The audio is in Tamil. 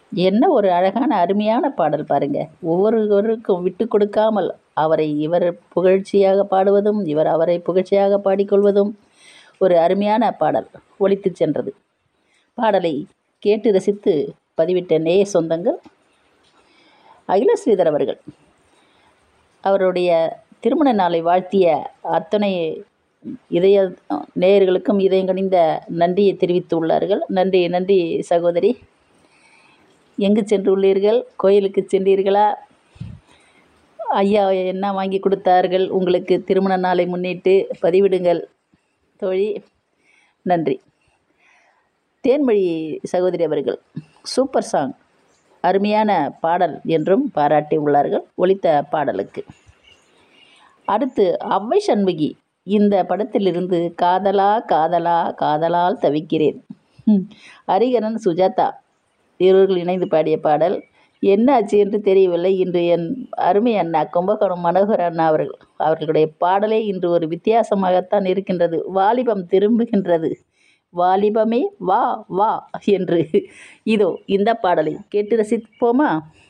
என்ன ஒரு அழகான அருமையான பாடல் பாருங்க ஒவ்வொருவருக்கும் விட்டு கொடுக்காமல் அவரை இவர் புகழ்ச்சியாக பாடுவதும் இவர் அவரை புகழ்ச்சியாக பாடிக்கொள்வதும் ஒரு அருமையான பாடல் ஒலித்து சென்றது பாடலை கேட்டு ரசித்து பதிவிட்ட நேய சொந்தங்கள் அகில ஸ்ரீதர் அவர்கள் அவருடைய திருமண நாளை வாழ்த்திய அத்தனை இதய நேயர்களுக்கும் இதயங்கனிந்த நன்றியை தெரிவித்துள்ளார்கள் நன்றி நன்றி சகோதரி எங்கு சென்றுள்ளீர்கள் கோயிலுக்கு சென்றீர்களா ஐயா என்ன வாங்கி கொடுத்தார்கள் உங்களுக்கு திருமண நாளை முன்னிட்டு பதிவிடுங்கள் தோழி நன்றி தேன்மொழி சகோதரி அவர்கள் சூப்பர் சாங் அருமையான பாடல் என்றும் பாராட்டி உள்ளார்கள் ஒலித்த பாடலுக்கு அடுத்து அவ்வை சண்முகி இந்த படத்திலிருந்து காதலா காதலா காதலால் தவிக்கிறேன் ம், ஹரிகரன் சுஜாதா இருவர்கள் இணைந்து பாடிய பாடல் என்ன ஆச்சு என்று தெரியவில்லை இன்று என் அருமை அண்ணா கும்பகோணம் மனோகர் அண்ணா அவர்கள் அவர்களுடைய பாடலே இன்று ஒரு வித்தியாசமாகத்தான் இருக்கின்றது வாலிபம் திரும்புகின்றது வாலிபமே வா வா என்று இதோ இந்த பாடலை கேட்டு ரசிப்போமா